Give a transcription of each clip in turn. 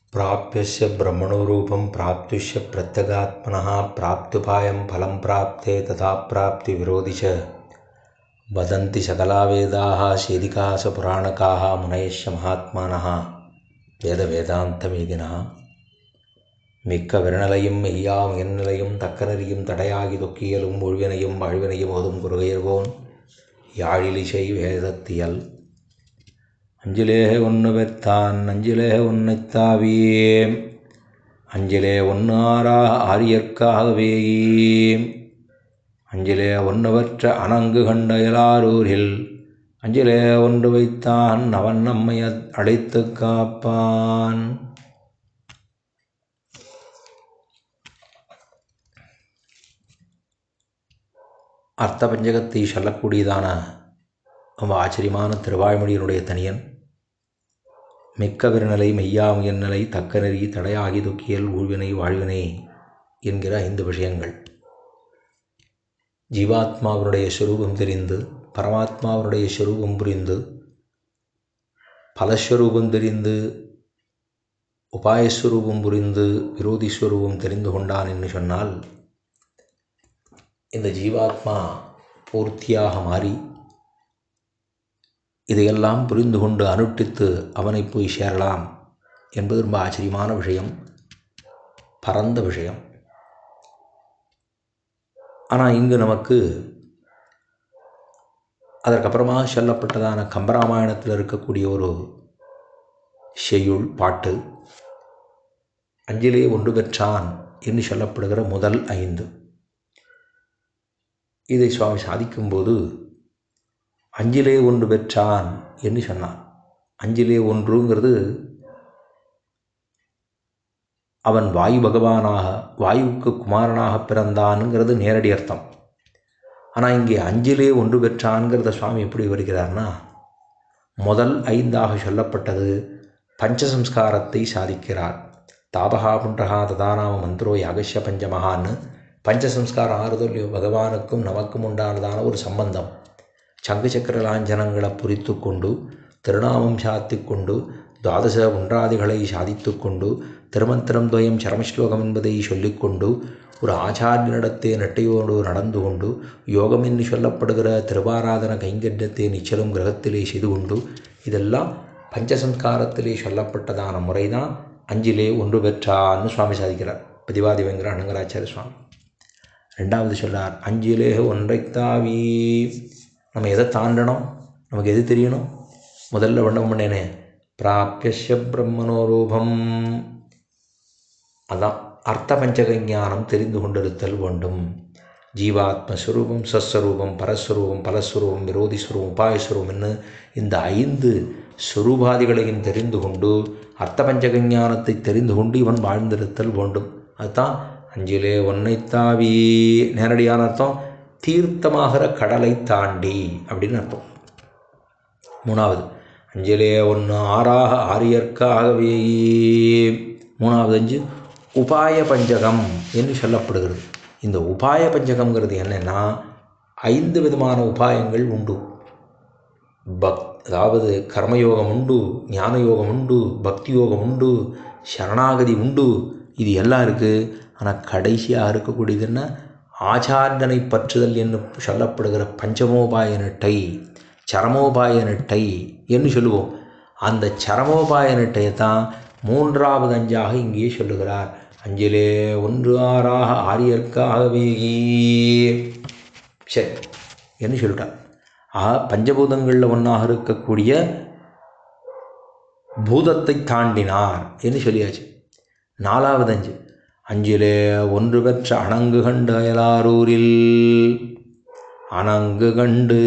प्राप्यस्य ब्रह्मणोरूपं प्राप्तुश्च प्रत्यगात्मनः प्राप्त्युपायं फलं प्राप्ते तथा प्राप्तिविरोधि च वदन्ति सकला वेदाः शेदिकाः स पुराणकाः मुनयश्च महात्मानः வேதவேதாந்தமேதினா மிக்க விரணலையும் மெய்யாம் எந்நிலையும் தக்கனரியும் தடையாகி தொக்கியலும் ஒழிவினையும் அழிவினையும் ஓதும் குருகையர்கோன் யாழிலிசை வேதத்தியல் அஞ்சிலே ஒன்று பெற்றான் அஞ்சிலே உன்னைத்தாவியே அஞ்சிலே ஒன்று ஆறா ஆரியற்காகவே அஞ்சிலே ஒன்று பெற்ற அணங்கு கண்ட எல்லாரூரில் அஞ்சிலே ஒன்று வைத்தான் அவன் நம்மை அழைத்து காப்பான் அர்த்த பஞ்சகத்தை சொல்லக்கூடியதான ரொம்ப ஆச்சரியமான திருவாய்மொழியினுடைய தனியன் மிக்க விருநிலை மெய்யாமுயன் நிலை தக்க நெறி தடையாகி துக்கியல் ஊழ்வினை வாழ்வினை என்கிற ஐந்து விஷயங்கள் ஜீவாத்மாவினுடைய ஸ்வரூபம் தெரிந்து பரமாத்மாவினுடைய ஸ்வரூபம் புரிந்து பலஸ்வரூபம் தெரிந்து உபாயஸ்வரூபம் புரிந்து விரோதி ஸ்வரூபம் தெரிந்து கொண்டான் என்று சொன்னால் இந்த ஜீவாத்மா பூர்த்தியாக மாறி இதையெல்லாம் புரிந்து கொண்டு அனுஷ்டித்து அவனை போய் சேரலாம் என்பது ரொம்ப ஆச்சரியமான விஷயம் பரந்த விஷயம் ஆனால் இங்கு நமக்கு அதற்கப்புறமா சொல்லப்பட்டதான கம்பராமாயணத்தில் இருக்கக்கூடிய ஒரு செய்யுள் பாட்டு அஞ்சிலே ஒன்று பெற்றான் என்று சொல்லப்படுகிற முதல் ஐந்து இதை சுவாமி சாதிக்கும்போது அஞ்சிலே ஒன்று பெற்றான் என்று சொன்னான் அஞ்சிலே ஒன்றுங்கிறது அவன் வாயு பகவானாக வாயுவுக்கு குமாரனாக பிறந்தானுங்கிறது நேரடி அர்த்தம் ஆனால் இங்கே அஞ்சிலே ஒன்று பெற்றான்கிறத சுவாமி எப்படி வருகிறார்னா முதல் ஐந்தாக சொல்லப்பட்டது பஞ்சசம்ஸ்காரத்தை சாதிக்கிறார் தாபகா புன்றகா ததானாம மந்திரோ யாகஷ்ய பஞ்சமகான்னு பஞ்சசம்ஸ்காரம் ஆறுதல் பகவானுக்கும் நமக்கும் உண்டானதான ஒரு சம்பந்தம் சங்கு சக்கர லாஞ்சனங்களை புரித்து கொண்டு திருநாமம் சாத்தி கொண்டு துவாதச ஒன்றாதிகளை சாதித்து கொண்டு திருமந்திரம் துவயம் சரமஸ்லோகம் என்பதை சொல்லிக்கொண்டு ஒரு ஆச்சாரியனிடத்தே நெட்டையோடு நடந்து கொண்டு யோகம் என்று சொல்லப்படுகிற திருவாராதன கைங்கரியத்தை நிச்சலும் கிரகத்திலே செய்து கொண்டு இதெல்லாம் பஞ்சசம்ஸ்காரத்திலே சொல்லப்பட்டதான முறை தான் அஞ்சிலே ஒன்று பெற்றான்னு சுவாமி சாதிக்கிறார் பதிவாதி வெங்கர அனங்கராச்சாரிய சுவாமி ரெண்டாவது சொல்கிறார் அஞ்சிலே ஒன்றை தாவி நம்ம எதை தாண்டணும் நமக்கு எது தெரியணும் முதல்ல வண்ணம் பண்ணேனே பிராப்பியஸ்ய பிரம்மனோரூபம் அதான் அர்த்த பஞ்சக ஞானம் தெரிந்து கொண்டிருத்தல் வேண்டும் ஜீவாத்மஸ்வரூபம் சஸ்வரூபம் பரஸ்வரூபம் பலஸ்வரூபம் விரோதி ஸ்வரூபம் உபாயஸ்வரூபம் என்று இந்த ஐந்து ஸ்வரூபாதிகளையும் தெரிந்து கொண்டு அர்த்த பஞ்சக ஞானத்தை தெரிந்து கொண்டு இவன் வாழ்ந்திருத்தல் வேண்டும் அதுதான் அஞ்சிலே ஒன்னைத்தாவி நேரடியான அர்த்தம் தீர்த்தமாகிற கடலை தாண்டி அப்படின்னு அர்த்தம் மூணாவது அஞ்சிலே ஒன்று ஆறாக ஆரியற்காகவே மூணாவது அஞ்சு உபாய பஞ்சகம் என்று சொல்லப்படுகிறது இந்த உபாய பஞ்சகம்ங்கிறது என்னென்னா ஐந்து விதமான உபாயங்கள் உண்டு பக் அதாவது கர்மயோகம் உண்டு ஞான யோகம் உண்டு பக்தி யோகம் உண்டு சரணாகதி உண்டு இது எல்லாம் இருக்குது ஆனால் கடைசியாக இருக்கக்கூடியதுன்னா ஆச்சாரியனை பற்றுதல் என்று சொல்லப்படுகிற பஞ்சமோபாய நெட்டை சரமோபாய நெட்டை என்று சொல்லுவோம் அந்த சரமோபாய நெட்டையை தான் மூன்றாவது அஞ்சாக இங்கே சொல்லுகிறார் அஞ்சிலே ஒன்று ஆறாக ஆரியற்காகவே சரி என்று சொல்லிட்டார் ஆக பஞ்சபூதங்களில் ஒன்றாக இருக்கக்கூடிய பூதத்தை தாண்டினார் என்று சொல்லியாச்சு நாலாவது அஞ்சு அஞ்சிலே ஒன்று பெற்ற அணங்கு கண்டு அயலாரூரில் அணங்கு கண்டு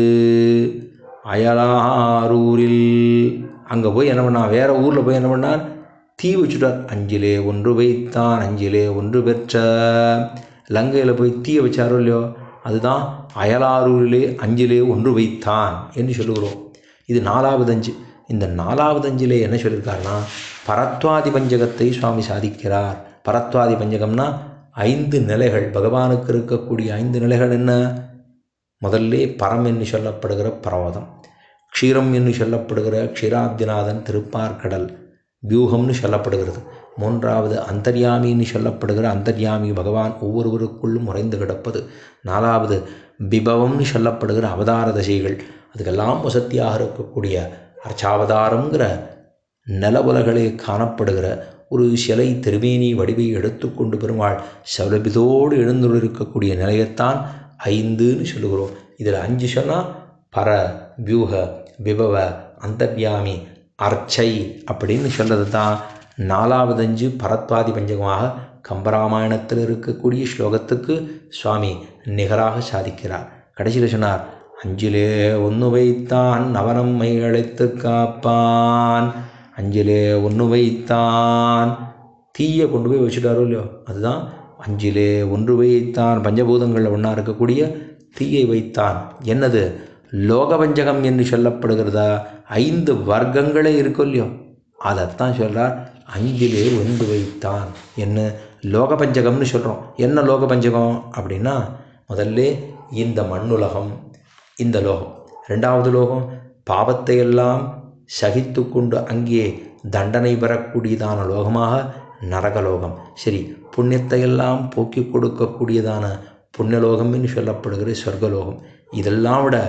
அயலாரூரில் அங்கே போய் என்ன பண்ணான் வேறு ஊரில் போய் என்ன பண்ணார் தீ வச்சுட்டார் அஞ்சிலே ஒன்று வைத்தான் அஞ்சிலே ஒன்று பெற்ற லங்கையில் போய் தீயை வச்சாரோ இல்லையோ அதுதான் அயலாரூரிலே அஞ்சிலே ஒன்று வைத்தான் என்று சொல்லுகிறோம் இது நாலாவது அஞ்சு இந்த நாலாவது அஞ்சிலே என்ன சொல்லியிருக்காருன்னா பரத்வாதி பஞ்சகத்தை சுவாமி சாதிக்கிறார் பரத்வாதி பஞ்சகம்னா ஐந்து நிலைகள் பகவானுக்கு இருக்கக்கூடிய ஐந்து நிலைகள் என்ன முதல்ல பரம் என்று சொல்லப்படுகிற பரவதம் க்ஷீரம் என்று சொல்லப்படுகிற க்ஷீராப்திநாதன் திருப்பார்கடல் வியூகம்னு சொல்லப்படுகிறது மூன்றாவது அந்தர்யாமின்னு சொல்லப்படுகிற அந்தர்யாமி பகவான் ஒவ்வொருவருக்குள்ளும் உறைந்து கிடப்பது நாலாவது பிபவம்னு சொல்லப்படுகிற அவதார தசைகள் அதுக்கெல்லாம் வசத்தியாக இருக்கக்கூடிய அர்ச்சாவதாரங்கிற நில உலகளே காணப்படுகிற ஒரு சிலை திருமேனி வடிவை எடுத்துக்கொண்டு பெருமாள் சௌலபிதோடு எழுந்துள்ளிருக்கக்கூடிய நிலையத்தான் ஐந்துன்னு சொல்லுகிறோம் இதில் அஞ்சு சொன்னால் பர வியூக விபவ அந்தர்யாமி அர்ச்சை அப்படின்னு சொல்கிறது தான் நாலாவது அஞ்சு பரத்வாதி பஞ்சகமாக கம்பராமாயணத்தில் இருக்கக்கூடிய ஸ்லோகத்துக்கு சுவாமி நிகராக சாதிக்கிறார் கடைசியில் சொன்னார் அஞ்சிலே ஒன்று வைத்தான் நவனம்மை அழைத்து காப்பான் அஞ்சிலே ஒன்று வைத்தான் தீயை கொண்டு போய் வச்சுட்டாரோ இல்லையோ அதுதான் அஞ்சிலே ஒன்று வைத்தான் பஞ்சபூதங்களில் ஒன்றா இருக்கக்கூடிய தீயை வைத்தான் என்னது லோகபஞ்சகம் என்று சொல்லப்படுகிறதா ஐந்து வர்க்கங்களே இருக்கும் இல்லையோ அதைத்தான் சொல்கிறார் அஞ்சிலே ஒன்று வைத்தான் என்ன லோகபஞ்சகம்னு சொல்கிறோம் என்ன லோகபஞ்சகம் அப்படின்னா முதல்ல இந்த மண்ணுலகம் இந்த லோகம் ரெண்டாவது லோகம் பாவத்தை எல்லாம் சகித்து கொண்டு அங்கே தண்டனை பெறக்கூடியதான லோகமாக நரகலோகம் சரி புண்ணியத்தை எல்லாம் போக்கி கொடுக்கக்கூடியதான புண்ணியலோகம் என்று சொல்லப்படுகிற சொர்க்கலோகம் இதெல்லாம் விட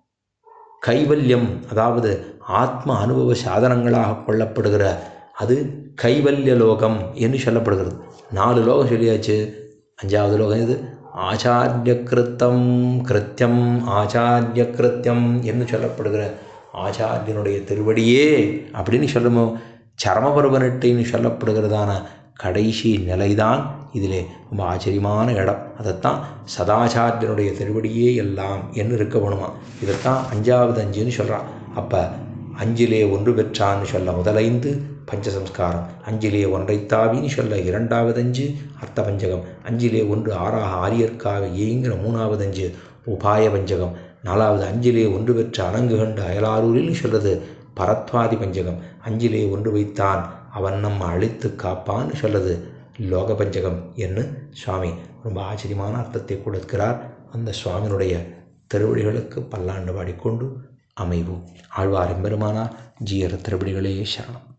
கைவல்யம் அதாவது ஆத்ம அனுபவ சாதனங்களாக கொள்ளப்படுகிற அது கைவல்ய லோகம் என்று சொல்லப்படுகிறது நாலு லோகம் சொல்லியாச்சு அஞ்சாவது லோகம் இது ஆச்சாரிய கிருத்தம் கிருத்தியம் ஆச்சாரிய கிருத்தியம் என்று சொல்லப்படுகிற ஆச்சாரியனுடைய திருவடியே அப்படின்னு சொல்லுமோ சரமபருவனட்டின்னு சொல்லப்படுகிறதான கடைசி நிலைதான் இதிலே ரொம்ப ஆச்சரியமான இடம் அதைத்தான் சதாச்சாரியனுடைய திருவடியே எல்லாம் என்று இருக்க வேணுமா இதைத்தான் அஞ்சாவது அஞ்சுன்னு சொல்கிறான் அப்போ அஞ்சிலே ஒன்று பெற்றான்னு சொல்ல முதலைந்து பஞ்சசம்ஸ்காரம் அஞ்சிலே ஒன்றை தாவின்னு சொல்ல இரண்டாவது அஞ்சு அர்த்த பஞ்சகம் அஞ்சிலே ஒன்று ஆறாக ஆரியர்க்காக ஏங்கிற மூணாவது அஞ்சு உபாய பஞ்சகம் நாலாவது அஞ்சிலே ஒன்று பெற்ற அணங்கு கண்டு அயலாரூரில் சொல்கிறது பரத்வாதி பஞ்சகம் அஞ்சிலே ஒன்று வைத்தான் அவன் நம்ம அழித்து காப்பான்னு சொல்கிறது லோக பஞ்சகம் என்று சுவாமி ரொம்ப ஆச்சரியமான அர்த்தத்தை கொடுக்கிறார் அந்த சுவாமியினுடைய திருவடிகளுக்கு பல்லாண்டு பாடிக்கொண்டு அமைவோம் ஆழ்வார் எம்பெருமானார் ஜீயர் திருவடிகளே சரணம்